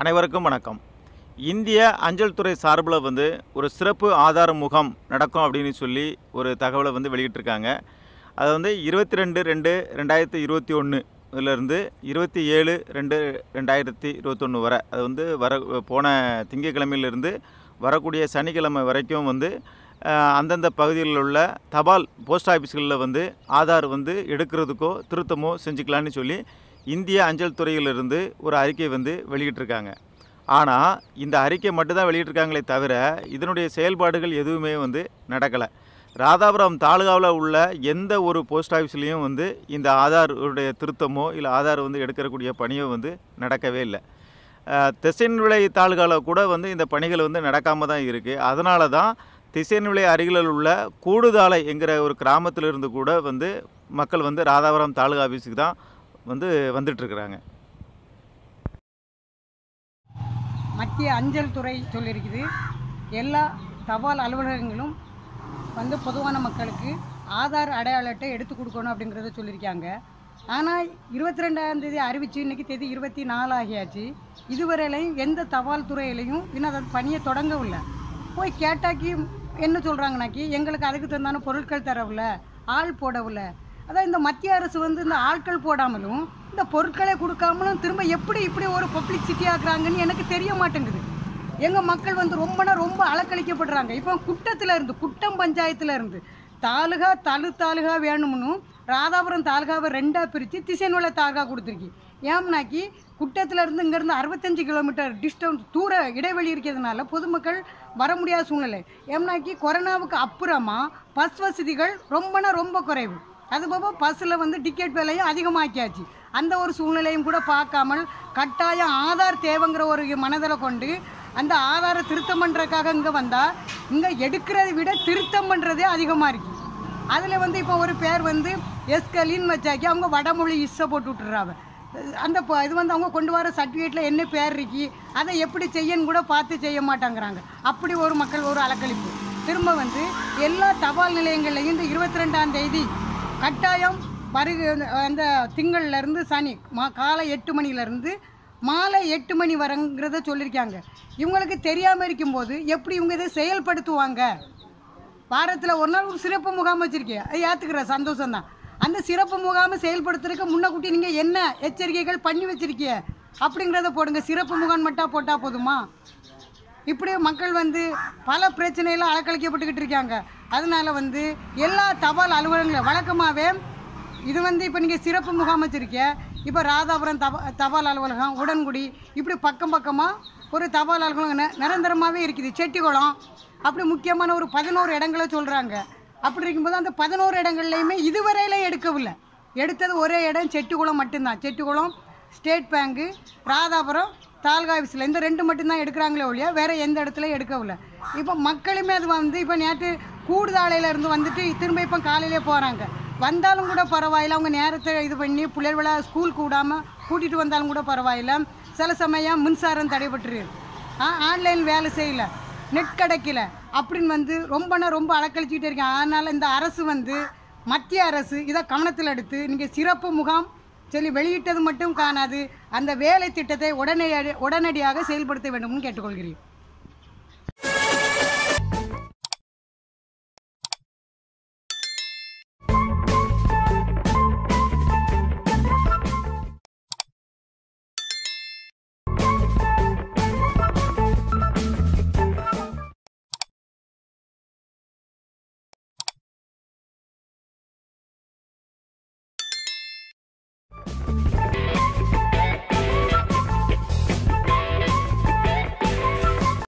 அனைவருக்கும் வணக்கம் இந்திய அஞ்சல் துறை சார்பில் வந்து ஒரு சிறப்பு ஆதார முகாம் நடக்கும் அப்படின்னு சொல்லி ஒரு தகவலை வந்து வெளியிட்டிருக்காங்க அது வந்து இருபத்தி ரெண்டு ரெண்டு ரெண்டாயிரத்தி இருபத்தி ஒன்றுலேருந்து இருபத்தி ஏழு ரெண்டு ரெண்டாயிரத்தி இருபத்தொன்று வரை அது வந்து வர போன திங்கட்கிழமையிலிருந்து வரக்கூடிய சனிக்கிழமை வரைக்கும் வந்து அஹ், அந்தந்த பகுதிகளில் உள்ள தபால் போஸ்ட் ஆஃபீஸ்களில் வந்து ஆதார் வந்து எடுக்கிறதுக்கோ திருத்தமோ செஞ்சுக்கலான்னு சொல்லி இந்திய அஞ்சல் துறையிலிருந்து ஒரு அறிக்கை வந்து வெளியிட்டிருக்காங்க ஆனால் இந்த அறிக்கை மட்டும்தான் வெளியிட்டிருக்காங்களே தவிர இதனுடைய செயல்பாடுகள் எதுவுமே வந்து நடக்கலை ராதாபுரம் தாலுகாவில் உள்ள எந்த ஒரு போஸ்ட் ஆஃபீஸ்லேயும் வந்து இந்த ஆதாருடைய திருத்தமோ இல்லை ஆதார் வந்து எடுக்கக்கூடிய பணியோ வந்து நடக்கவே இல்லை திசைன்விளை தாலுகாவில் கூட வந்து இந்த பணிகள் வந்து நடக்காமல் தான் இருக்குது அதனால தான் திசைன்விளை அருகில் உள்ள கூடுதாலை என்கிற ஒரு கிராமத்தில் இருந்து கூட வந்து மக்கள் வந்து ராதாபுரம் தாலுகா ஆஃபீஸுக்கு தான் வந்து வந்துட்டுருக்குறாங்க மத்திய அஞ்சல் துறை சொல்லியிருக்குது எல்லா தபால் அலுவலகங்களும் வந்து பொதுவான மக்களுக்கு ஆதார் அடையாள அட்டை எடுத்து கொடுக்கணும் அப்படிங்கிறத சொல்லியிருக்காங்க ஆனால் இருபத்தி ரெண்டாம் தேதி அறிவிச்சு இன்னைக்கு தேதி இருபத்தி நாலு ஆகியாச்சு இதுவரையிலையும் எந்த தபால் துறையிலையும் இன்னும் அதை பணியை தொடங்கவில்லை போய் கேட்டாக்கி என்ன சொல்கிறாங்கனாக்கி எங்களுக்கு அதுக்கு தந்தான பொருட்கள் தரவில்லை ஆள் போடவில்லை அதான் இந்த மத்திய அரசு வந்து இந்த ஆட்கள் போடாமலும் இந்த பொருட்களை கொடுக்காமலும் திரும்ப எப்படி இப்படி ஒரு பப்ளிசிட்டி ஆக்குறாங்கன்னு எனக்கு தெரிய மாட்டேங்குது எங்கள் மக்கள் வந்து ரொம்பனா ரொம்ப அலக்கழிக்கப்படுறாங்க இப்போ குட்டத்தில் இருந்து குட்டம் பஞ்சாயத்தில் இருந்து தாலுகா தலு தாலுகா வேணும்னு ராதாபுரம் தாலுகாவை ரெண்டாக பிரித்து திசைநுள்ள தாலுகா கொடுத்துருக்கு ஏம்னாக்கி குட்டத்தில் இருந்து இங்கேருந்து அறுபத்தஞ்சு கிலோமீட்டர் டிஸ்டன்ஸ் தூர இடைவெளி இருக்கிறதுனால பொதுமக்கள் வர முடியாத சூழ்நிலை ஏம்னாக்கி கொரோனாவுக்கு அப்புறமா பஸ் வசதிகள் ரொம்பனா ரொம்ப குறைவு அது போக பஸ்ஸில் வந்து டிக்கெட் விலையும் அதிகமாக்கியாச்சு அந்த ஒரு சூழ்நிலையும் கூட பார்க்காமல் கட்டாயம் ஆதார் தேவைங்கிற ஒரு மனதில் கொண்டு அந்த ஆதாரை திருத்தம் பண்ணுறதுக்காக இங்கே வந்தால் இங்கே எடுக்கிறதை விட திருத்தம் பண்ணுறதே அதிகமாக இருக்கு அதில் வந்து இப்போ ஒரு பேர் வந்து எஸ்கலின்னு வச்சாக்கி அவங்க வடமொழி இஸ்ஸை போட்டு விட்டுறாங்க அந்த ப- இது வந்து அவங்க கொண்டு வர சர்டிஃபிகேட்டில் என்ன பேர் இருக்கு அதை எப்படி செய்யன்னு கூட பார்த்து செய்ய மாட்டாங்கிறாங்க அப்படி ஒரு மக்கள் ஒரு அலக்களிப்பு திரும்ப வந்து எல்லா தபால் நிலையங்கள்லையும் இந்த இருபத்தி ரெண்டாம் தேதி கட்டாயம் வருக அந்த திங்கள்ல இருந்து சனி மா காலை எட்டு மணிலேருந்து மாலை எட்டு மணி வரங்கிறத சொல்லியிருக்காங்க இவங்களுக்கு தெரியாமல் இருக்கும்போது எப்படி இவங்க இதை செயல்படுத்துவாங்க வாரத்தில் ஒரு நாள் ஒரு சிறப்பு முகாம் வச்சுருக்கேன் அது ஏற்றுக்கிற சந்தோஷம்தான் அந்த சிறப்பு முகாமை செயல்படுத்துறதுக்கு முன்னக்கூட்டி நீங்கள் என்ன எச்சரிக்கைகள் பண்ணி வச்சிருக்கீங்க அப்படிங்கிறத போடுங்க சிறப்பு முகாம் மட்டும் போட்டால் போதுமா இப்படி மக்கள் வந்து பல பிரச்சனையில அலக்கழிக்கப்பட்டுக்கிட்டு இருக்காங்க அதனால வந்து எல்லா தபால் அலுவலகங்களும் வழக்கமாகவே இது வந்து இப்போ நீங்கள் சிறப்பு முகாம் வச்சிருக்கீங்க இப்போ ராதாபுரம் தபா தபால் அலுவலகம் உடன்குடி இப்படி பக்கம் பக்கமாக ஒரு தபால் அலுவலகம் நி- நிரந்தரமாகவே இருக்குது செட்டிக்குளம் அப்படி முக்கியமான ஒரு பதினோரு இடங்களை சொல்கிறாங்க அப்படி இருக்கும்போது அந்த பதினோரு இடங்கள்லையுமே இதுவரையில எடுக்கவில்லை எடுத்தது ஒரே இடம் செட்டிக்குளம் மட்டும்தான் செட்டிக்குளம் ஸ்டேட் பேங்க்கு ராதாபுரம் தாலுகா ஆஃபீஸில் இந்த ரெண்டு மட்டும்தான் எடுக்கிறாங்களே ஒழிய வேறு எந்த இடத்துல எடுக்கவில்லை இப்போ மக்களுமே அது வந்து இப்போ நேற்று கூடுதாலையில இருந்து வந்துட்டு திரும்ப இப்போ காலையிலே போகிறாங்க வந்தாலும் கூட பரவாயில்ல அவங்க நேரத்தை இது பண்ணி பிள்ளைகளை ஸ்கூல் கூடாமல் கூட்டிகிட்டு வந்தாலும் கூட பரவாயில்ல சில சமயம் மின்சாரம் தடைபட்டுரு ஆ ஆன்லைன் வேலை செய்யல நெட் கிடைக்கல அப்படின்னு வந்து ரொம்பனா ரொம்ப அலக்கழிச்சிக்கிட்டே இருக்கேன் அதனால் இந்த அரசு வந்து மத்திய அரசு இதை கவனத்தில் எடுத்து நீங்கள் சிறப்பு முகாம் சொல்லி வெளியிட்டது மட்டும் காணாது அந்த வேலை திட்டத்தை உடனே உடனடியாக செயல்படுத்த வேண்டும்னு கேட்டுக்கொள்கிறேன்